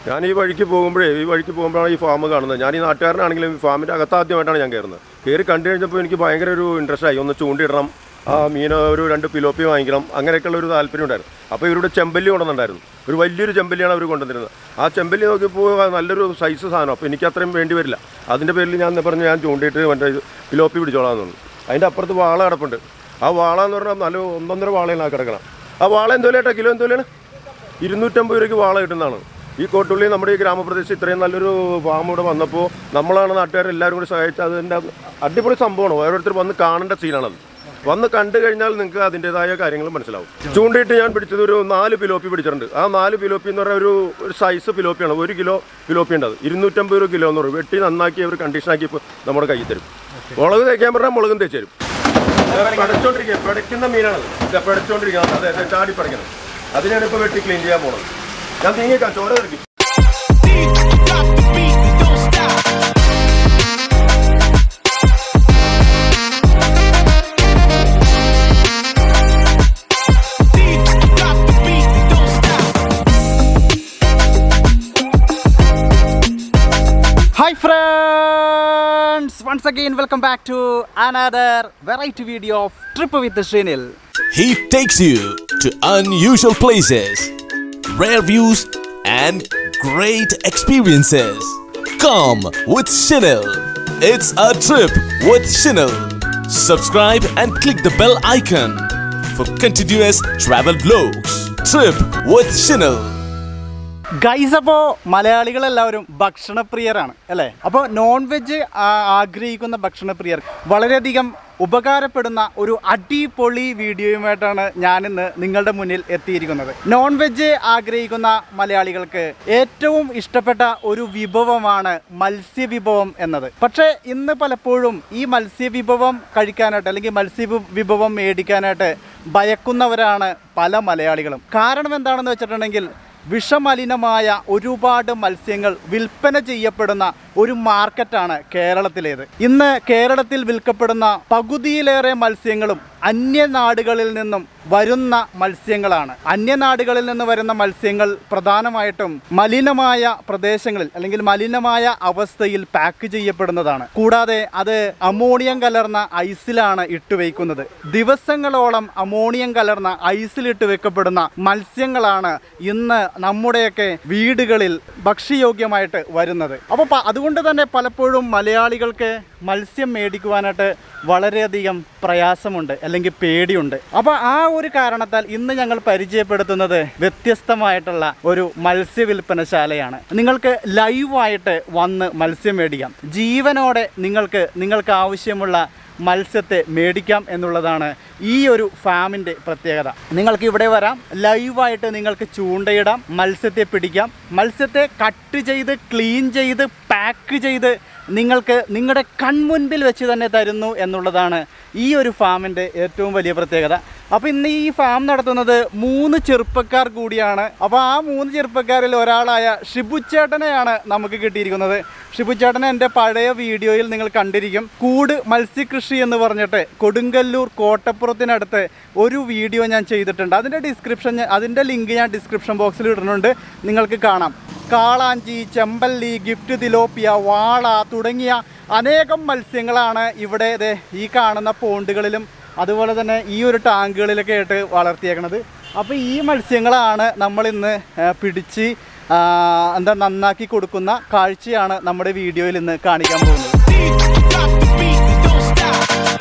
ഞാൻ ഈ വഴിക്ക് പോകുമ്പോഴേ ഈ വഴിക്ക് പോകുമ്പോഴാണ് ഈ ഫാം കാണുന്നത് ഞാൻ ഈ നാട്ടുകാരനാണെങ്കിലും ഈ ഫാമിൻ്റെ അകത്താദ്യമായിട്ടാണ് ഞാൻ കയറുന്നത് കയറി കണ്ടു കഴിഞ്ഞപ്പോൾ എനിക്ക് ഭയങ്കര ഒരു ഇൻട്രസ്റ്റ് ആയി ഒന്ന് ചൂണ്ടിയിടണം ആ മീൻ ഒരു രണ്ട് പിലോപ്പി വാങ്ങിക്കണം അങ്ങനെയൊക്കെയുള്ള ഒരു താല്പര്യം ഉണ്ടായിരുന്നു അപ്പോൾ ഇവരുടെ ചെമ്പല്ലി കൊണ്ടുവന്നിട്ടുണ്ടായിരുന്നു ഒരു വലിയൊരു ചെമ്പല്ലിയാണ് അവർ കൊണ്ടുവന്നിരുന്നത് ആ ചെമ്പല്ലി നോക്കിയപ്പോൾ നല്ലൊരു സൈസ് സാധനം അപ്പോൾ എനിക്ക് അത്രയും വേണ്ടി വരില്ല അതിൻ്റെ പേരിൽ ഞാൻ പറഞ്ഞു ഞാൻ ചൂണ്ടിയിട്ട് മറ്റേ പിലോപ്പി പിടിച്ചോളാം എന്ന് പറഞ്ഞു അതിൻ്റെ അപ്പുറത്ത് വാള കിടപ്പുണ്ട് ആ വാള എന്ന് പറഞ്ഞാൽ നല്ല ഒന്നൊന്നര വാളയാണ് ആ കിടക്കണം ആ വാള എന്തോലേട്ടാ കിലോ എന്തോലാണ് ഇരുന്നൂറ്റമ്പത് രൂപയ്ക്ക് വാള കിട്ടുന്നതാണ് ഈ കോട്ടുള്ളി നമ്മുടെ ഈ ഗ്രാമപ്രദേശത്ത് ഇത്രയും നല്ലൊരു ഫാം ഇവിടെ വന്നപ്പോൾ നമ്മളാണ് നാട്ടുകാരെല്ലാവരും കൂടി സഹായിച്ചത് അതിൻ്റെ അടിപൊളി സംഭവമാണ് ഓരോരുത്തർ വന്ന് കാണേണ്ട സീനാണത് വന്ന് കണ്ടു കഴിഞ്ഞാൽ നിങ്ങൾക്ക് അതിൻ്റെതായ കാര്യങ്ങൾ മനസ്സിലാവും ചൂണ്ടിയിട്ട് ഞാൻ പിടിച്ചത് ഒരു നാല് പിലോപ്പി പിടിച്ചിട്ടുണ്ട് ആ നാല് പിലോപ്പി എന്ന് പറഞ്ഞാൽ ഒരു ഒരു സൈസ് പിലോപ്പിയാണ് ഒരു കിലോ പിലോപ്പി ഉണ്ട് അത് ഇരുന്നൂറ്റമ്പത് രൂപ കിലോ എന്ന് പറയും വെട്ടി നന്നാക്കി അവർ കണ്ടീഷനാക്കി ഇപ്പോൾ നമ്മുടെ കയ്യിൽ തരും മുളക് തേക്കാൻ പറഞ്ഞാൽ മുളകും തേച്ച് തരും പടച്ചോണ്ടിരിക്കുക പിടയ്ക്കുന്ന മീനാണത് ഇത് പിടച്ചോണ്ടിരിക്കുന്നത് അതെ അതെ ചാടി പറിക്കണം അതിനാണ് ഇപ്പോൾ വെട്ടി ക്ലീൻ ചെയ്യാൻ പോണത് ഞാൻ നീങ്ങിക്കാം ചോര തിരക്കി Got the beat, don't stop. Got the beat, don't stop. Hi friends once again welcome back to another variety video of trip with Sreenil He takes you to unusual places, rare views, and great experiences. Come with Chanel. It's a trip with Chanel. Subscribe and click the bell icon for continuous travel vlogs. Trip with Chanel. Guys അപ്പോൾ മലയാളികളെല്ലാവരും ഭക്ഷണപ്രിയരാണ് അല്ലേ അപ്പോൾ non veg ആഗ്രഹിക്കുന്ന ഭക്ഷണപ്രിയർ വളരെയധികം ഉപകാരപ്പെടുന്ന ഒരു അടിപൊളി വീഡിയോയുമായിട്ടാണ് ഞാനിന്ന് നിങ്ങളുടെ മുന്നിൽ എത്തിയിരിക്കുന്നത് നോൺ വെജ് ആഗ്രഹിക്കുന്ന മലയാളികൾക്ക് ഏറ്റവും ഇഷ്ടപ്പെട്ട ഒരു വിഭവമാണ് മത്സ്യവിഭവം എന്നത് പക്ഷേ ഇന്ന് പലപ്പോഴും ഈ മത്സ്യവിഭവം കഴിക്കാനായിട്ട് അല്ലെങ്കിൽ മത്സ്യ വിഭവം മേടിക്കാനായിട്ട് ഭയക്കുന്നവരാണ് പല മലയാളികളും കാരണം എന്താണെന്ന് വെച്ചിട്ടുണ്ടെങ്കിൽ വിഷമലിനമായ ഒരുപാട് മത്സ്യങ്ങൾ വിൽപ്പന ചെയ്യപ്പെടുന്ന ഒരു മാർക്കറ്റാണ് കേരളത്തിലേത് ഇന്ന് കേരളത്തിൽ വിൽക്കപ്പെടുന്ന പകുതിയിലേറെ മത്സ്യങ്ങളും അന്യനാടുകളിൽ നിന്നും വരുന്ന മത്സ്യങ്ങളാണ് അന്യനാടുകളിൽ നിന്ന് വരുന്ന മത്സ്യങ്ങൾ പ്രധാനമായിട്ടും മലിനമായ പ്രദേശങ്ങളിൽ അല്ലെങ്കിൽ മലിനമായ അവസ്ഥയിൽ പാക്ക് ചെയ്യപ്പെടുന്നതാണ് കൂടാതെ അത് അമോണിയം കലർന്ന ഐസിലാണ് ഇട്ടുവയ്ക്കുന്നത് ദിവസങ്ങളോളം അമോണിയം കലർന്ന ഐസിലിട്ട് വെക്കപ്പെടുന്ന മത്സ്യങ്ങളാണ് ഇന്ന് നമ്മുടെയൊക്കെ വീടുകളിൽ ഭക്ഷ്യയോഗ്യമായിട്ട് വരുന്നത് അപ്പോൾ പ- അതുകൊണ്ട് തന്നെ പലപ്പോഴും മലയാളികൾക്ക് മത്സ്യം മേടിക്കുവാനായിട്ട് വളരെയധികം പ്രയാസമുണ്ട് അല്ലെങ്കിൽ പേടിയുണ്ട് അപ്പോൾ ആ ഒരു കാരണത്താൽ ഇന്ന് ഞങ്ങൾ പരിചയപ്പെടുത്തുന്നത് വ്യത്യസ്തമായിട്ടുള്ള ഒരു മത്സ്യ വിൽപ്പനശാലയാണ് നിങ്ങൾക്ക് ലൈവായിട്ട് വന്ന് മത്സ്യം മേടിക്കാം ജീവനോടെ നിങ്ങൾക്ക് നിങ്ങൾക്ക് ആവശ്യമുള്ള മത്സ്യത്തെ മേടിക്കാം എന്നുള്ളതാണ് ഈ ഒരു ഫാമിൻ്റെ പ്രത്യേകത നിങ്ങൾക്ക് ഇവിടെ വരാം ലൈവായിട്ട് നിങ്ങൾക്ക് ചൂണ്ടയിടാം മത്സ്യത്തെ പിടിക്കാം മത്സ്യത്തെ കട്ട് ചെയ്ത് ക്ലീൻ ചെയ്ത് പാക്ക് ചെയ്ത് നിങ്ങൾക്ക് നിങ്ങളുടെ കൺമുൻപിൽ വെച്ച് തന്നെ തരുന്നു എന്നുള്ളതാണ് ഈ ഒരു ഫാമിൻ്റെ ഏറ്റവും വലിയ പ്രത്യേകത അപ്പോൾ ഇന്ന് ഈ ഫാം നടത്തുന്നത് മൂന്ന് ചെറുപ്പക്കാർ കൂടിയാണ് അപ്പോൾ ആ മൂന്ന് ചെറുപ്പക്കാരിൽ ഒരാളായ ഷിബുച്ചേട്ടനെയാണ് നമുക്ക് കിട്ടിയിരിക്കുന്നത് ഷിബുച്ചേട്ടനെ എൻ്റെ പഴയ വീഡിയോയിൽ നിങ്ങൾ കണ്ടിരിക്കും കൂട് മത്സ്യകൃഷി എന്ന് പറഞ്ഞിട്ട് കൊടുങ്കല്ലൂർ കോട്ടപ്പുറത്തിനടുത്ത് ഒരു വീഡിയോ ഞാൻ ചെയ്തിട്ടുണ്ട് അതിൻ്റെ ഡിസ്ക്രിപ്ഷൻ അതിൻ്റെ ലിങ്ക് ഞാൻ ഡിസ്ക്രിപ്ഷൻ ബോക്സിൽ ഇടുന്നുണ്ട് നിങ്ങൾക്ക് കാണാം കാളാഞ്ചി ചെമ്പല്ലി ഗിഫ്റ്റ് തിലോപ്പിയ വാള തുടങ്ങിയ അനേകം മത്സ്യങ്ങളാണ് ഇവിടെ ദേ ഈ കാണുന്ന പോണ്ടുകളിലും അതുപോലെ തന്നെ ഈ ഒരു ടാങ്കുകളിലൊക്കെ ആയിട്ട് വളർത്തിയേക്കണത് അപ്പോൾ ഈ മത്സ്യങ്ങളാണ് നമ്മൾ ഇന്ന് ആ, പിടിച്ച് ആ, എന്താ നന്നാക്കി കൊടുക്കുന്ന കാഴ്ചയാണ് നമ്മുടെ വീഡിയോയിൽ ഇന്ന് കാണിക്കാൻ പോകുന്നത് Got the beat, don't stop.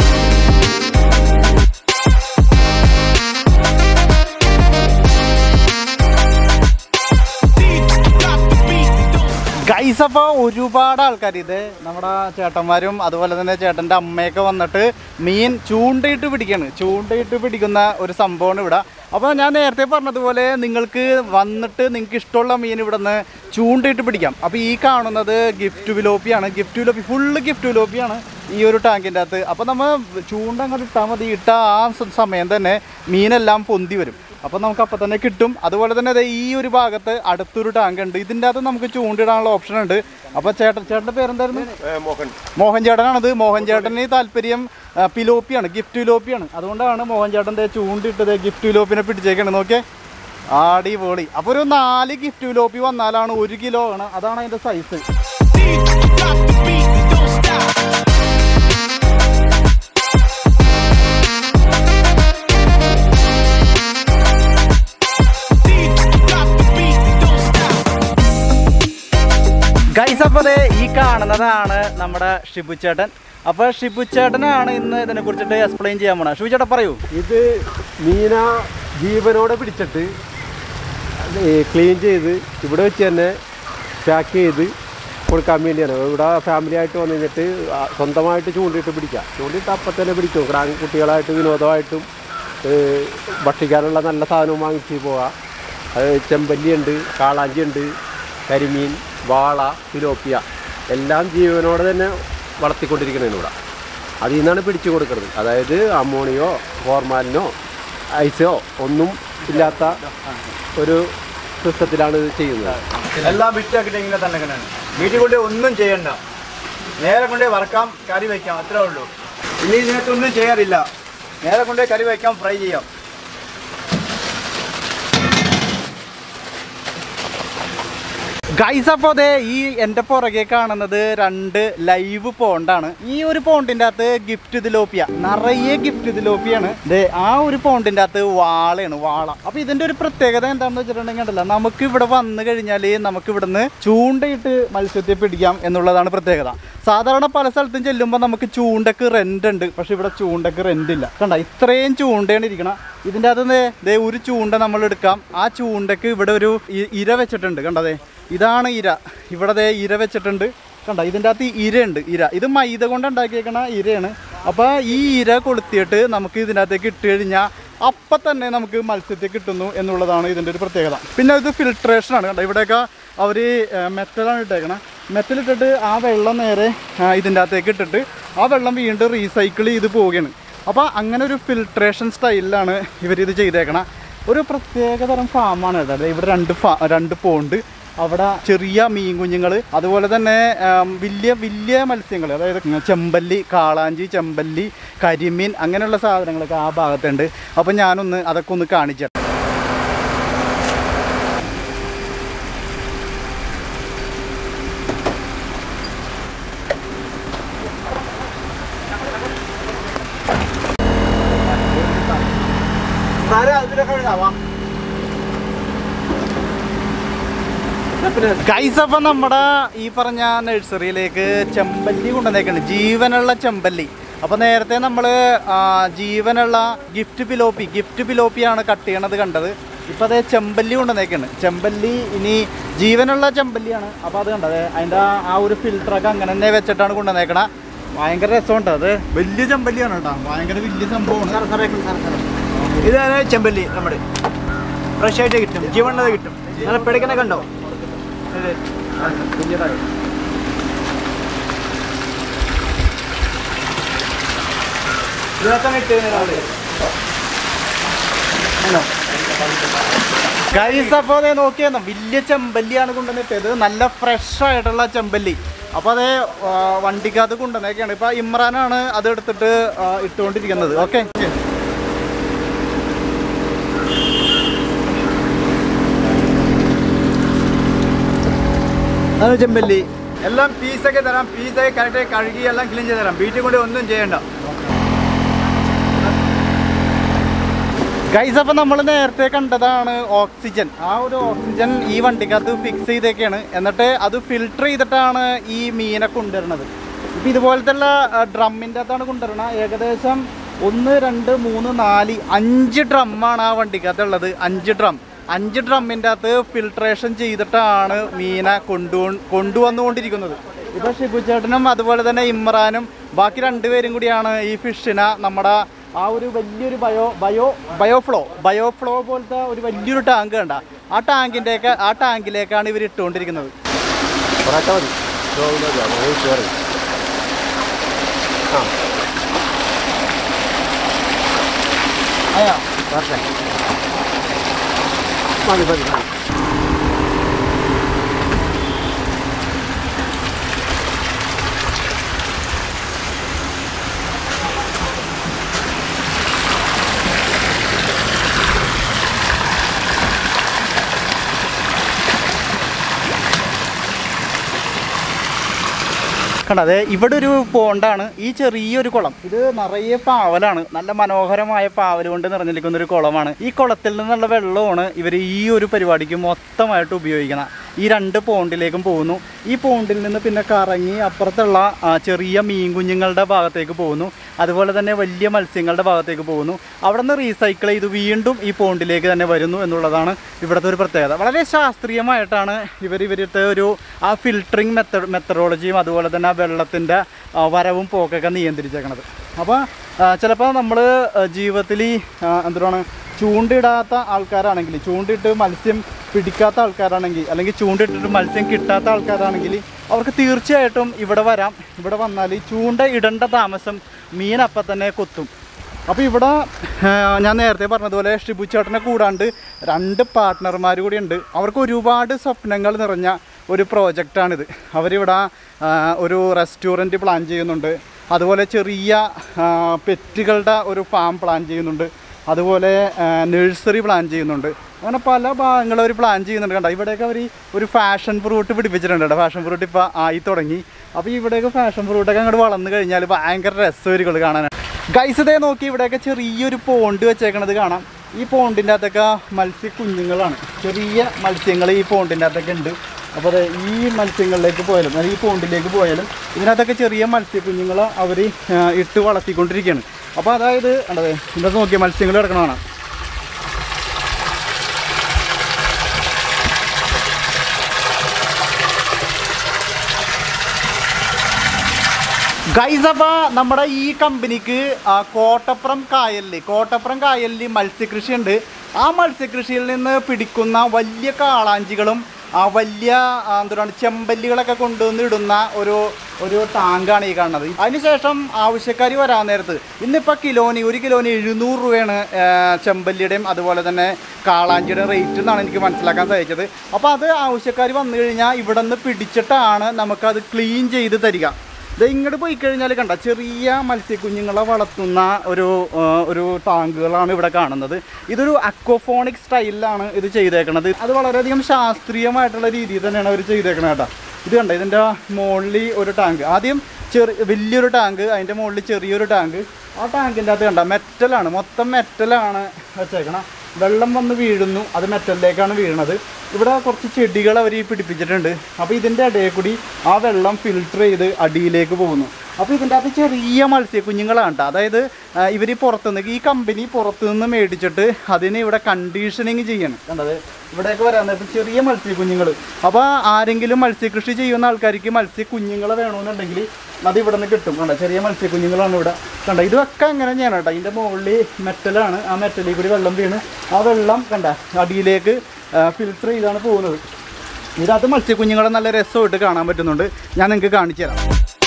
Got the beat, don't stop. Guys അപ്പോൾ ഒരുപാട് ആൾക്കാർ ഇത് നമ്മുടെ ചേട്ടന്മാരും അതുപോലെ തന്നെ ചേട്ടൻ്റെ അമ്മയൊക്കെ വന്നിട്ട് മീൻ ചൂണ്ടയിട്ട് പിടിക്കാണ് ചൂണ്ടയിട്ട് പിടിക്കുന്ന ഒരു സംഭവമാണ് ഇവിടെ അപ്പോൾ ഞാൻ നേരത്തെ പറഞ്ഞതുപോലെ നിങ്ങൾക്ക് വന്നിട്ട് നിങ്ങൾക്ക് ഇഷ്ടമുള്ള മീൻ ഇവിടെ നിന്ന് ചൂണ്ടയിട്ട് പിടിക്കാം അപ്പോൾ ഈ കാണുന്നത് ഗിഫ്റ്റ് വിലോപ്പിയാണ് ഗിഫ്റ്റ് വിലോപ്പി ഫുള്ള് ഗിഫ്റ്റ് വിലോപ്പിയാണ് ഈ ഒരു ടാങ്കിൻ്റെ അകത്ത് അപ്പോൾ നമ്മൾ ചൂണ്ട അങ്ങോട്ട് ഇട്ടാൽ മതി ഇട്ട ആ സ- സമയം തന്നെ മീനെല്ലാം പൊന്തി വരും അപ്പോൾ നമുക്ക് അപ്പം തന്നെ കിട്ടും അതുപോലെ തന്നെ ദേ ഈ ഒരു ഭാഗത്ത് അടുത്തൊരു ടാങ്ക് ഉണ്ട് ഇതിൻ്റെ അകത്ത് നമുക്ക് ചൂണ്ടിടാനുള്ള ഓപ്ഷൻ ഉണ്ട് അപ്പോൾ ചേട്ടൻ ചേട്ടൻ്റെ പേരെന്തായിരുന്നു മോഹൻ മോഹൻ ചേട്ടനാണത് മോഹൻ ചേട്ടന് താല്പര്യം ആ, പിലോപ്പിയാണ് ഗിഫ്റ്റ് വിലോപ്പിയാണ് അതുകൊണ്ടാണ് മോഹൻ ചേട്ടൻ ദേ ചൂണ്ടിട്ടത് ഗിഫ്റ്റ് വിലോപ്പിനെ പിടിച്ചേക്കാണ് നോക്കിയേ അടിപൊളി അപ്പോൾ ഒരു നാല് ഗിഫ്റ്റ് ലോപ്പി വന്നാലാണ് ഒരു കിലോ ആണ് അതാണ് അതിൻ്റെ size Drop the beat, don't stop. Drop the beat, don't stop. Guys അപ്പോൾ ദേ ഈ കാണുന്നതാണ് നമ്മുടെ ഷിബു ചേട്ടൻ അപ്പോൾ ഷിബു ചേട്ടനാണ് ഇന്ന് ഇതിനെ കുറിച്ചിട്ട് എക്സ്പ്ലെയിൻ ചെയ്യാൻ പോണത് ഷിബു ചേട്ടൻ പറയൂ ഇത് മീന ജീവനോടെ പിടിച്ചിട്ട് ക്ലീൻ ചെയ്ത് ഇവിടെ വെച്ച് തന്നെ പാക്ക് ചെയ്ത് കൊടുക്കാൻ വേണ്ടിയാണ് ഇവിടെ ഫാമിലി ആയിട്ട് വന്നു കഴിഞ്ഞിട്ട് ആ സ്വന്തമായിട്ട് ചൂണ്ടിയിട്ട് പിടിക്കാം ചൂണ്ടിയിട്ട് അപ്പം തന്നെ പിടിക്കും ക്രാൻ കുട്ടികളായിട്ട് വിനോദമായിട്ടും ഏഹ്, ഭക്ഷിക്കാനുള്ള നല്ല സാധനവും വാങ്ങിച്ച് പോവാം അത് ചെമ്പല്ലിയുണ്ട് കാളാഞ്ചിയുണ്ട് കരിമീൻ വാള ഫിലോപ്പിയ എല്ലാം ജീവനോടെ തന്നെ വളർത്തിക്കൊണ്ടിരിക്കുന്നതാണ് ഇവിടെ അതിൽ നിന്നാണ് പിടിച്ചു കൊടുക്കുന്നത് അതായത് അമോണിയോ ഫോർമാലിനോ ഐസോ ഒന്നും ഇല്ലാത്ത ഒരു സിസ്റ്റത്തിലാണ് ഇത് ചെയ്യുന്നത് എല്ലാം വിറ്റാക്കിട്ട് ഇങ്ങനെ തന്നെ ഇങ്ങനെയാണ് വീട്ടിൽ കൊണ്ട് ഒന്നും ചെയ്യണ്ട നേരെ കൊണ്ടേ വറക്കാം കറി വയ്ക്കാം അത്രേ ഉള്ളൂ ഇനി ഇതിനകത്ത് ഒന്നും ചെയ്യാറില്ല നേരെ കൊണ്ടേ കറി വയ്ക്കാം ഫ്രൈ ചെയ്യാം ഗൈസ് അപ്പോൾ അതെ ഈ എൻ്റെ പുറകെ കാണുന്നത് രണ്ട് ലൈവ് പോണ്ടാണ് ഈ ഒരു പോണ്ടിൻ്റെ അകത്ത് ഗിഫ്റ്റ് ഇതിലോപ്പിയ നിറയെ ഗിഫ്റ്റ് ഇതിലോപ്പിയാണ് ദേ ആ ഒരു പോണ്ടിൻ്റെ അകത്ത് വാളയാണ് വാള അപ്പോൾ ഇതിൻ്റെ ഒരു പ്രത്യേകത എന്താണെന്ന് വെച്ചിട്ടുണ്ടെങ്കിൽ ഉണ്ടല്ലോ നമുക്ക് ഇവിടെ വന്നു കഴിഞ്ഞാൽ നമുക്ക് ഇവിടുന്ന് ചൂണ്ടയിട്ട് മത്സ്യത്തെ പിടിക്കാം എന്നുള്ളതാണ് പ്രത്യേകത സാധാരണ പല സ്ഥലത്തും ചെല്ലുമ്പോൾ നമുക്ക് ചൂണ്ടക്ക് റെൻ്റ് ഉണ്ട് പക്ഷെ ഇവിടെ ചൂണ്ടക്ക് റെൻ്റ് ഇല്ല കണ്ട ഇത്രയും ചൂണ്ടയാണ് ഇരിക്കണം ഇതിൻ്റെ അകത്ത് ദേ ദേ ഒരു ചൂണ്ട നമ്മൾ എടുക്കാം ആ ചൂണ്ടക്ക് ഇവിടെ ഒരു ഇ- ഇര വെച്ചിട്ടുണ്ട് കണ്ടതേ ഇതാണ് ഇര ഇവിടെ ദേ ഇര വെച്ചിട്ടുണ്ട് കണ്ട ഇതിൻ്റെ അകത്ത് ഇരയുണ്ട് ഇര ഇത് മൈദ കൊണ്ട് ഉണ്ടാക്കിയേക്കണ ഇരയാണ് അപ്പോൾ ഈ ഇര കൊളുത്തിയിട്ട് നമുക്ക് ഇതിൻ്റെ അകത്തേക്ക് ഇട്ട് കഴിഞ്ഞാൽ അപ്പം തന്നെ നമുക്ക് മത്സ്യത്തെ കിട്ടുന്നു എന്നുള്ളതാണ് ഇതിൻ്റെ ഒരു പ്രത്യേകത പിന്നെ ഇത് ഫിൽട്രേഷൻ ആണ് കണ്ടോ ഇവിടെയൊക്കെ അവർ മെറ്റലാണ് ഇട്ടേക്കണത് മെറ്റൽ ഇട്ടിട്ട് ആ വെള്ളം നേരെ ആ, ഇതിൻ്റെ അകത്തേക്ക് ഇട്ടിട്ട് ആ വെള്ളം വീണ്ടും റീസൈക്കിൾ ചെയ്ത് പോവുകയാണ് അപ്പോൾ അങ്ങനെ ഒരു ഫിൽട്രേഷൻ സ്റ്റൈലിലാണ് ഇവരിത് ചെയ്തേക്കണം ഒരു പ്രത്യേക തരം ഫാമാണ് കേട്ടോ ദേ ഇവിടെ രണ്ട് ഫാ രണ്ട് പോണ്ട് അവിടെ ചെറിയ മീൻ കുഞ്ഞുങ്ങൾ അതുപോലെ തന്നെ ആം, വലിയ വലിയ മത്സ്യങ്ങൾ അതായത് ചെമ്പല്ലി കാളാഞ്ചി ചെമ്പല്ലി കരിമീൻ അങ്ങനെയുള്ള സാധനങ്ങളൊക്കെ ആ ഭാഗത്തുണ്ട് അപ്പോൾ ഞാനൊന്ന് അതൊക്കെ ഒന്ന് കാണിച്ചു തരാം. അതിലൊക്കെ ഉണ്ടാവാം ഗൈസ് അപ്പം നമ്മുടെ ഈ പറഞ്ഞ നഴ്സറിയിലേക്ക് ചെമ്പല്ലി കൊണ്ടുവന്നേക്കുന്നുണ്ട് ജീവനുള്ള ചെമ്പല്ലി അപ്പോൾ നേരത്തെ നമ്മൾ ജീവനുള്ള ഗിഫ്റ്റ് പിലോപ്പി ഗിഫ്റ്റ് പിലോപ്പിയാണ് കട്ട് ചെയ്യണത് കണ്ടത് ഇപ്പോൾ അതേ ചെമ്പല്ലി കൊണ്ടുവന്നേക്കാണ് ചെമ്പല്ലി ഇനി ജീവനുള്ള ചെമ്പല്ലിയാണ് അപ്പോൾ അത് കണ്ടത് അതിൻ്റെ ആ ഒരു ഫിൽറ്ററൊക്കെ അങ്ങനെ തന്നെ വെച്ചിട്ടാണ് കൊണ്ടുവന്നേക്കണ ഭയങ്കര രസമുണ്ട് അത് വലിയ ചെമ്പല്ലിയാണ് കേട്ടോ ഭയങ്കര വലിയ സംഭവമാണ് ഇതാണ് ചെമ്പല്ലി നമ്മുടെ ഫ്രഷ് ആയിട്ട് കിട്ടും ജീവനുള്ളത് കിട്ടും നല്ല പിടയ്ക്കണ കണ്ടോ ഇത് ഇതിനകത്ത് ഇട്ട് നമ്മള് ഗൈസ് അപ്പോൾ അതേ നോക്കിയാൽ വലിയ ചെമ്പല്ലിയാണ് കൊണ്ടുവന്നിട്ടത് നല്ല ഫ്രഷ് ആയിട്ടുള്ള ചെമ്പല്ലി അപ്പോൾ അതേ ആ, വണ്ടിക്കകത്ത് കൊണ്ടുവന്നേക്കാണ് ഇപ്പോൾ ഇമ്രാനാണ് അത് എടുത്തിട്ട് ആ, ഇട്ടുകൊണ്ടിരിക്കുന്നത് ഓക്കെ അതാണ് ചെമ്പല്ലി എല്ലാം പീസൊക്കെ തരാം പീസൊക്കെ കറക്റ്റായി കഴുകി എല്ലാം ക്ലീൻ ചെയ്ത് തരാം വീട്ടിൽ കൊണ്ട് ഒന്നും ചെയ്യണ്ട ഗൈസ് അപ്പോൾ നമ്മൾ നേരത്തെ കണ്ടതാണ് ഓക്സിജൻ ആ ഒരു ഓക്സിജൻ ഈ വണ്ടിക്കകത്ത് ഫിക്സ് ചെയ്തേക്കാണ് എന്നിട്ട് അത് ഫിൽട്ടർ ചെയ്തിട്ടാണ് ഈ മീനെ കൊണ്ടുവരുന്നത് ഇപ്പം ഇതുപോലത്തെ ഡ്രമ്മിൻ്റെ അകത്താണ് കൊണ്ടുവരണത് ഏകദേശം ഒന്ന് രണ്ട് മൂന്ന് നാല് അഞ്ച് ഡ്രമ്മാണ് ആ വണ്ടിക്കകത്തുള്ളത് അഞ്ച് ഡ്രം അഞ്ച് ഡ്രമ്മിൻ്റെ അകത്ത് ഫിൽട്രേഷൻ ചെയ്തിട്ടാണ് മീനെ കൊണ്ടു കൊണ്ടുവന്നുകൊണ്ടിരിക്കുന്നത് ഇപ്പോൾ ഷിബു ചേട്ടനും അതുപോലെ തന്നെ ഇമ്രാനും ബാക്കി രണ്ടുപേരും കൂടിയാണ് ഈ ഫിഷിനെ നമ്മുടെ ആ ഒരു വലിയൊരു ബയോ ബയോ ബയോഫ്ലോ ബയോഫ്ലോ പോലത്തെ ഒരു വലിയൊരു ടാങ്ക് കണ്ട ആ ടാങ്കിൻ്റെയൊക്കെ ആ ടാങ്കിലേക്കാണ് ഇവർ ഇട്ടുകൊണ്ടിരിക്കുന്നത് കുറേശ്ശെ മതി ഇതോ മതി, അത് ഒഴിച്ച് കയറി. ആ അയ്യോ കുറച്ചേ മതി മതി മതി കണ്ടതെ ഇവിടെ ഒരു പോണ്ടാണ് ഈ ചെറിയൊരു കുളം ഇത് നിറയെ പാവലാണ് നല്ല മനോഹരമായ പാവൽ കൊണ്ട് നിറഞ്ഞിരിക്കുന്ന ഒരു കുളമാണ് ഈ കുളത്തിൽ നിന്നുള്ള വെള്ളമാണ് ഇവർ ഈ ഒരു പരിപാടിക്ക് മൊത്തമായിട്ട് ഉപയോഗിക്കുന്നത് ഈ രണ്ട് പോണ്ടിലേക്കും പോകുന്നു ഈ പോണ്ടിൽ നിന്ന് പിന്നെ കറങ്ങി അപ്പുറത്തുള്ള ആ, ചെറിയ മീൻ കുഞ്ഞുങ്ങളുടെ ഭാഗത്തേക്ക് പോകുന്നു അതുപോലെ തന്നെ വലിയ മത്സ്യങ്ങളുടെ ഭാഗത്തേക്ക് പോകുന്നു അവിടെ നിന്ന് റീസൈക്കിൾ ചെയ്ത് വീണ്ടും ഈ പോണ്ടിലേക്ക് തന്നെ വരുന്നു എന്നുള്ളതാണ് ഇവിടുത്തെ ഒരു പ്രത്യേകത വളരെ ശാസ്ത്രീയമായിട്ടാണ് ഇവർ ഇവരുടെ ഒരു ആ ഫിൽറ്ററിങ് മെത്തഡ് മെത്തഡോളജിയും അതുപോലെ തന്നെ ആ വെള്ളത്തിൻ്റെ വരവും പോക്കൊക്കെ നിയന്ത്രിച്ചേക്കണത് അപ്പോൾ ചിലപ്പോൾ നമ്മൾ ജീവിതത്തിൽ ഈ ആ, എന്തുവാണ് ചൂണ്ടിടാത്ത ആൾക്കാരാണെങ്കിൽ ചൂണ്ടിട്ട് മത്സ്യം പിടിക്കാത്ത ആൾക്കാരാണെങ്കിൽ അല്ലെങ്കിൽ ചൂണ്ടിട്ടിട്ട് മത്സ്യം കിട്ടാത്ത ആൾക്കാരാണെങ്കിൽ അവർക്ക് തീർച്ചയായിട്ടും ഇവിടെ വരാം ഇവിടെ വന്നാൽ ഈ ചൂണ്ട ഇടേണ്ട താമസം മീൻ അപ്പം തന്നെ കൊത്തും അപ്പോൾ ഇവിടെ ആ, ഞാൻ നേരത്തെ പറഞ്ഞതുപോലെ ഷിബു ചേട്ടനെ കൂടാണ്ട് രണ്ട് പാർട്ട്ണർമാർ കൂടി ഉണ്ട് അവർക്ക് ഒരുപാട് സ്വപ്നങ്ങൾ നിറഞ്ഞ ഒരു പ്രോജക്റ്റാണിത് അവരിവിടെ ആ, ഒരു റെസ്റ്റോറൻറ്റ് പ്ലാൻ ചെയ്യുന്നുണ്ട് അതുപോലെ ചെറിയ ആ, പെറ്റുകളുടെ ഒരു ഫാം പ്ലാൻ ചെയ്യുന്നുണ്ട് അതുപോലെ നഴ്സറി പ്ലാൻ ചെയ്യുന്നുണ്ട് അങ്ങനെ പല ഭാഗങ്ങളും അവർ പ്ലാൻ ചെയ്യുന്നുണ്ട് കണ്ടോ ഇവിടെയൊക്കെ അവർ ഒരു ഫാഷൻ ഫ്രൂട്ട് പിടിപ്പിച്ചിട്ടുണ്ട് കേട്ടോ ഫാഷൻ ഫ്രൂട്ട് ഇപ്പോൾ ആയി തുടങ്ങി അപ്പോൾ ഇവിടെയൊക്കെ ഫാഷൻ ഫ്രൂട്ടൊക്കെ അങ്ങോട്ട് വളർന്നു കഴിഞ്ഞാൽ ഭയങ്കര രസമായിരിക്കും കാണാൻ ഗൈസ് ഇതേ നോക്കി ഇവിടെയൊക്കെ ചെറിയൊരു പോണ്ട് വെച്ചേക്കണത് കാണാം ഈ പോണ്ടിൻ്റെ അകത്തൊക്കെ മത്സ്യ കുഞ്ഞുങ്ങളാണ് ചെറിയ മത്സ്യങ്ങൾ ഈ പോണ്ടിൻ്റെ അകത്തൊക്കെ ഉണ്ട് അപ്പോൾ അത് ഈ മത്സ്യങ്ങളിലേക്ക് പോയാലും അല്ലെങ്കിൽ ഈ പോണ്ടിലേക്ക് പോയാലും ഇതിനകത്തൊക്കെ ചെറിയ മത്സ്യ കുഞ്ഞുങ്ങൾ അവർ ഇട്ട് വളർത്തിക്കൊണ്ടിരിക്കുകയാണ് അപ്പോൾ അതായത് കണ്ടത് ഇതിനകത്ത് നോക്കിയ മത്സ്യങ്ങൾ കിടക്കണ കാണാം ഗൈസ് അപ്പോൾ നമ്മുടെ ഈ കമ്പനിക്ക് ആ, കോട്ടപ്പുറം കായലിൽ കോട്ടപ്പുറം കായലിൽ മത്സ്യകൃഷി ഉണ്ട് ആ മത്സ്യകൃഷിയിൽ നിന്ന് പിടിക്കുന്ന വലിയ കാളാഞ്ചികളും ആ വലിയ ആ, എന്താണ് ചെമ്പല്ലികളൊക്കെ കൊണ്ടുവന്ന് ഇടുന്ന ഒരു ഒരു ടാങ്കാണ് ഈ കാണുന്നത് അതിനുശേഷം ആവശ്യക്കാർ വരാൻ നേരത്ത് ഇന്നിപ്പോൾ കിലോന് ഒരു കിലോന് എഴുന്നൂറ് രൂപയാണ് ആ, ചെമ്പല്ലിയുടെയും അതുപോലെ തന്നെ കാളാഞ്ചിയുടെയും റേറ്റ് എന്നാണ് എനിക്ക് മനസ്സിലാക്കാൻ സാധിച്ചത് അപ്പോൾ അത് ആവശ്യക്കാർ വന്നു കഴിഞ്ഞാൽ ഇവിടെ നിന്ന് പിടിച്ചിട്ടാണ് നമുക്കത് ക്ലീൻ ചെയ്ത് തരിക ഇത് ഇങ്ങോട്ട് പോയി കഴിഞ്ഞാൽ കണ്ട ചെറിയ മത്സ്യക്കുഞ്ഞുങ്ങളെ വളർത്തുന്ന ഒരു ആ, ഒരു ടാങ്കുകളാണ് ഇവിടെ കാണുന്നത് ഇതൊരു അക്വഫോണിക് സ്റ്റൈലിലാണ് ഇത് ചെയ്തേക്കണത് അത് വളരെയധികം ശാസ്ത്രീയമായിട്ടുള്ള രീതിയിൽ തന്നെയാണ് അവർ ചെയ്തേക്കണത് കേട്ടോ ഇത് കണ്ട ഇതിൻ്റെ മുകളിൽ ഒരു ടാങ്ക് ആദ്യം ചെറിയ വലിയൊരു ടാങ്ക് അതിൻ്റെ മുകളിൽ ചെറിയൊരു ടാങ്ക് ആ ടാങ്കിൻ്റെ അകത്ത് കണ്ട മെറ്റലാണ് മൊത്തം മെറ്റലാണ് വെച്ചേക്കണം വെള്ളം വന്ന് വീഴുന്നു അത് മെറ്റലിലേക്കാണ് വീഴുന്നത് ഇവിടെ കുറച്ച് ചെടികൾ അവർ പിടിപ്പിച്ചിട്ടുണ്ട് അപ്പോൾ ഇതിൻ്റെ ഇടയിൽ കൂടി ആ വെള്ളം ഫിൽട്ടർ ചെയ്ത് അടിയിലേക്ക് പോകുന്നു അപ്പോൾ ഇതിൻ്റെ അകത്ത് ചെറിയ മത്സ്യക്കുഞ്ഞുങ്ങളാണ് കേട്ടോ അതായത് ഇവർ പുറത്തുനിന്ന് ഈ കമ്പനി പുറത്തുനിന്ന് മേടിച്ചിട്ട് അതിന് ഇവിടെ കണ്ടീഷനിങ് ചെയ്യണം കണ്ടത് ഇവിടെയൊക്കെ വരാൻ നേരത്ത് ചെറിയ മത്സ്യക്കുഞ്ഞുങ്ങൾ അപ്പോൾ ആരെങ്കിലും മത്സ്യകൃഷി ചെയ്യുന്ന ആൾക്കാർക്ക് മത്സ്യക്കുഞ്ഞുങ്ങളെ വേണമെന്നുണ്ടെങ്കിൽ അത് ഇവിടെ നിന്ന് കിട്ടും കണ്ട ചെറിയ മത്സ്യക്കുഞ്ഞുങ്ങളാണ് ഇവിടെ കണ്ട ഇതൊക്കെ അങ്ങനെ ചെയ്യണം കേട്ടോ ഇതിൻ്റെ മുകളിൽ മെറ്റലാണ് ആ മെറ്റലിൽ കൂടി വെള്ളം വീണ് ആ വെള്ളം കണ്ട അടിയിലേക്ക് ഫിൽട്ടർ ചെയ്താണ് പോകുന്നത് ഇതിനകത്ത് മത്സ്യക്കുഞ്ഞുങ്ങളെ നല്ല രസമായിട്ട് കാണാൻ പറ്റുന്നുണ്ട് ഞാൻ നിങ്ങൾക്ക് കാണിച്ചു തരാം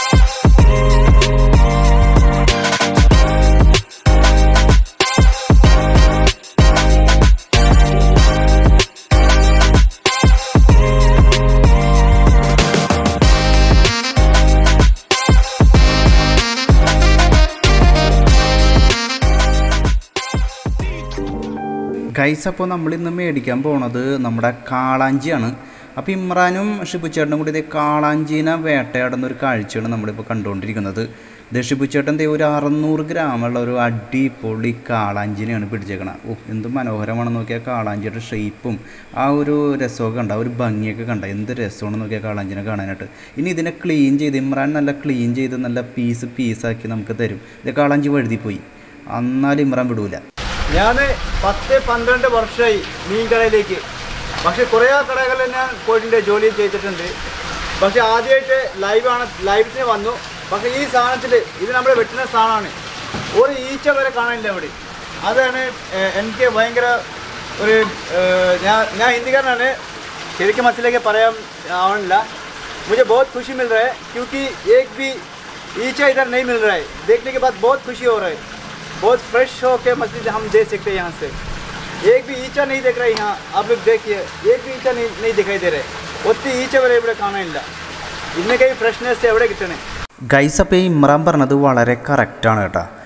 ഗൈസ് അപ്പോൾ നമ്മളിന്ന് മേടിക്കാൻ പോണത് നമ്മുടെ കാളാഞ്ചിയാണ് അപ്പോൾ ഇമ്രാനും ഷിബുച്ചേട്ടനും കൂടി ഇതേ കാളാഞ്ചീനെ വേട്ടയാടുന്ന ഒരു കാഴ്ചയാണ് നമ്മളിപ്പോൾ കണ്ടുകൊണ്ടിരിക്കുന്നത് ഇത് ഷിബുച്ചേട്ടൻ ദേ ഒരു അറുന്നൂറ് ഗ്രാമുള്ള ഒരു അടിപൊളി കാളാഞ്ചിനെയാണ് പിടിച്ചേക്കണത് ഓ എന്ത് മനോഹരമാണെന്ന് നോക്കിയാൽ കാളാഞ്ചിയുടെ ഷേപ്പും ആ ഒരു രസമൊക്കെ കണ്ട ആ ഒരു ഭംഗിയൊക്കെ കണ്ട എന്ത് രസമാണെന്ന് നോക്കിയാൽ കാളാഞ്ചിനെ കാണാനായിട്ട് ഇനി ഇതിനെ ക്ലീൻ ചെയ്ത് ഇമ്രാൻ നല്ല ക്ലീൻ ചെയ്ത് നല്ല പീസ് പീസാക്കി നമുക്ക് തരും ഇത് കാളാഞ്ചി വഴുതിപ്പോയി എന്നാലും ഇമ്രാൻ വിടൂല ഞാൻ പത്ത് പന്ത്രണ്ട് വർഷമായി മീൻ കടയിലേക്ക് പക്ഷെ കുറേ കടകളിൽ ഞാൻ പോയിട്ടുണ്ട് ജോലി ചെയ്തിട്ടുണ്ട് പക്ഷെ ആദ്യമായിട്ട് ലൈവാണ് ലൈവത്തിന് വന്നു പക്ഷെ ഈ സാധനത്തിൽ ഇത് നമ്മൾ വെട്ടുന്ന സാധനമാണ് ഒരു ഈച്ച വരെ കാണാനില്ല ഇവിടെ അതാണ് ഏഹ്, എനിക്ക് ഭയങ്കര ഒരു ഏഹ്, ഞാൻ ഞാൻ ഹിന്ദിക്കാരനാണ് ശരിക്കും മനസ്സിലേക്ക് പറയാൻ ആവണില്ല मुझे बहुत खुशी मिल रहा है क्योंकि एक भी ईचा इधर नहीं मिल रहा है देखने के बाद बहुत खुशी हो रहा है बहुत फ्रेश हो के मछली हम दे सकते हैं यहाँ से एक भी ईचा नहीं देख रहा है यहाँ आप लोग देखिए एक भी ईचा नहीं नहीं दिखाई दे रहे ഒത്തിരി ഈച്ച വരെ ഇവിടെ കാണാനില്ല ഇതിനൊക്കെ ഈ ഫ്രഷ്നെസ് എവിടെ കിട്ടണേ ഗൈസ് അപ്പോൾ ഈ ഇമ്രാൻ പറഞ്ഞത് വളരെ കറക്റ്റാണ് കേട്ടോ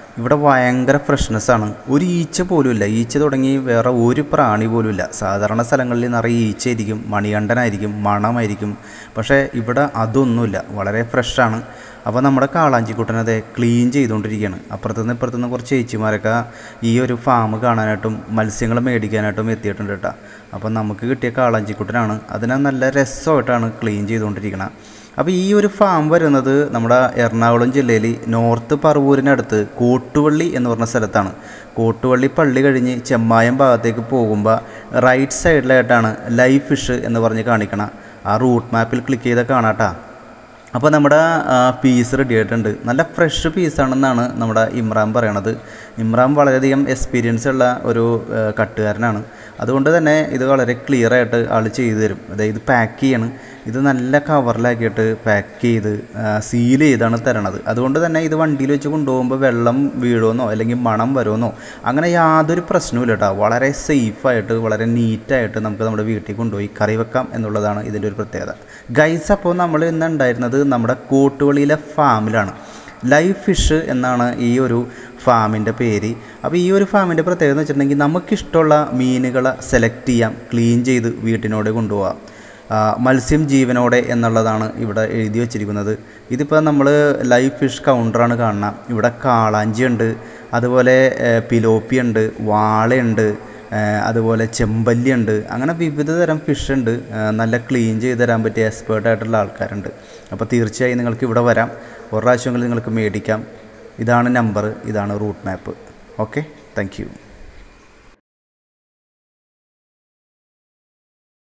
ഇവിടെ ഭയങ്കര ഫ്രഷ്നെസ് ആണ് ഒരു ഈച്ച പോലും ഇല്ല ഈച്ച തുടങ്ങി വേറെ ഒരു പ്രാണി പോലും ഇല്ല സാധാരണ സ്ഥലങ്ങളിൽ നിറയെ ഈച്ചയായിരിക്കും മണികണ്ഠനായിരിക്കും മണമായിരിക്കും പക്ഷേ ഇവിടെ അതൊന്നുമില്ല വളരെ ഫ്രഷാണ് അപ്പോൾ നമ്മുടെ കാളാഞ്ചിക്കുട്ടനത് ക്ലീൻ ചെയ്തുകൊണ്ടിരിക്കുകയാണ് അപ്പുറത്തുനിന്ന് ഇപ്പുറത്തുനിന്ന് കുറച്ച് ചേച്ചിമാരൊക്കെ ഈ ഒരു ഫാം കാണാനായിട്ടും മത്സ്യങ്ങൾ മേടിക്കാനായിട്ടും എത്തിയിട്ടുണ്ട് കേട്ടോ അപ്പോൾ നമുക്ക് കിട്ടിയ കാളാഞ്ചിക്കുട്ടനാണ് അതിനെ നല്ല രസമായിട്ടാണ് ക്ലീൻ ചെയ്തുകൊണ്ടിരിക്കുന്നത് അപ്പോൾ ഈ ഒരു ഫാം വരുന്നത് നമ്മുടെ എറണാകുളം ജില്ലയിൽ നോർത്ത് പറവൂരിനടുത്ത് കോട്ടുവള്ളി എന്ന് പറഞ്ഞ സ്ഥലത്താണ് കോട്ടുവള്ളി പള്ളി കഴിഞ്ഞ് ചെമ്മായം ഭാഗത്തേക്ക് പോകുമ്പോൾ റൈറ്റ് സൈഡിലായിട്ടാണ് ലൈഫ് ഫിഷ് എന്ന് പറഞ്ഞ് കാണിക്കണം ആ റൂട്ട് മാപ്പിൽ ക്ലിക്ക് ചെയ്താൽ കാണാട്ടാ അപ്പോൾ നമ്മുടെ പീസ് റെഡി ആയിട്ടുണ്ട് നല്ല ഫ്രഷ് പീസാണെന്നാണ് നമ്മുടെ ഇമ്രാൻ പറയണത് ഇമ്രാൻ വളരെയധികം എക്സ്പീരിയൻസ് ഉള്ള ഒരു ആ, കട്ടുകാരനാണ് അതുകൊണ്ട് തന്നെ ഇത് വളരെ ക്ലിയർ ആയിട്ട് ആൾ ചെയ്തു തരും അതായത് പാക്ക് ചെയ്യാണ് ഇത് നല്ല കവറിലാക്കിയിട്ട് പാക്ക് ചെയ്ത് സീൽ ചെയ്താണ് തരണത് അതുകൊണ്ട് തന്നെ ഇത് വണ്ടിയിൽ വെച്ച് കൊണ്ടുപോകുമ്പോൾ വെള്ളം വീഴുമെന്നോ അല്ലെങ്കിൽ മണം വരുമെന്നോ അങ്ങനെ യാതൊരു പ്രശ്നവുമില്ല കേട്ടോ വളരെ സേഫായിട്ട് വളരെ നീറ്റായിട്ട് നമുക്ക് നമ്മുടെ വീട്ടിൽ കൊണ്ടുപോയി കറി വെക്കാം എന്നുള്ളതാണ് ഇതിൻ്റെ ഒരു പ്രത്യേകത ഗൈസ് അപ്പോൾ നമ്മൾ ഇന്ന് ഉണ്ടായിരുന്നത് നമ്മുടെ കോട്ടുവള്ളിയിലെ ഫാമിലാണ് ലൈവ് ഫിഷ് എന്നാണ് ഈ ഒരു ഫാമിൻ്റെ പേര് അപ്പോൾ ഈ ഒരു ഫാമിൻ്റെ പ്രത്യേകത എന്ന് വെച്ചിട്ടുണ്ടെങ്കിൽ നമുക്കിഷ്ടമുള്ള മീനുകളെ സെലക്ട് ചെയ്യാം ക്ലീൻ ചെയ്ത് വീട്ടിനോട് കൊണ്ടുപോകാം ആ, മത്സ്യം ജീവനോടെ എന്നുള്ളതാണ് ഇവിടെ എഴുതി വച്ചിരിക്കുന്നത് ഇതിപ്പോൾ നമ്മൾ ലൈവ് ഫിഷ് കൗണ്ടറാണ് കാണുന്നത് ഇവിടെ കാളാഞ്ചി ഉണ്ട് അതുപോലെ പിലോപ്പി ഉണ്ട് വാളയുണ്ട് ഏഹ് അതുപോലെ ചെമ്പല്ലി ഉണ്ട് അങ്ങനെ വിവിധ തരം ഫിഷ് ഉണ്ട് ഏഹ് നല്ല ക്ലീൻ ചെയ്ത് തരാൻ പറ്റിയ എക്സ്പേർട്ട് ആയിട്ടുള്ള ആൾക്കാരുണ്ട് അപ്പോൾ തീർച്ചയായും നിങ്ങൾക്ക് ഇവിടെ വരാം ഒരു പ്രാവശ്യമെങ്കിലും നിങ്ങൾക്ക് മേടിക്കാം ഇതാണ് നമ്പർ ഇതാണ് route map okay thank U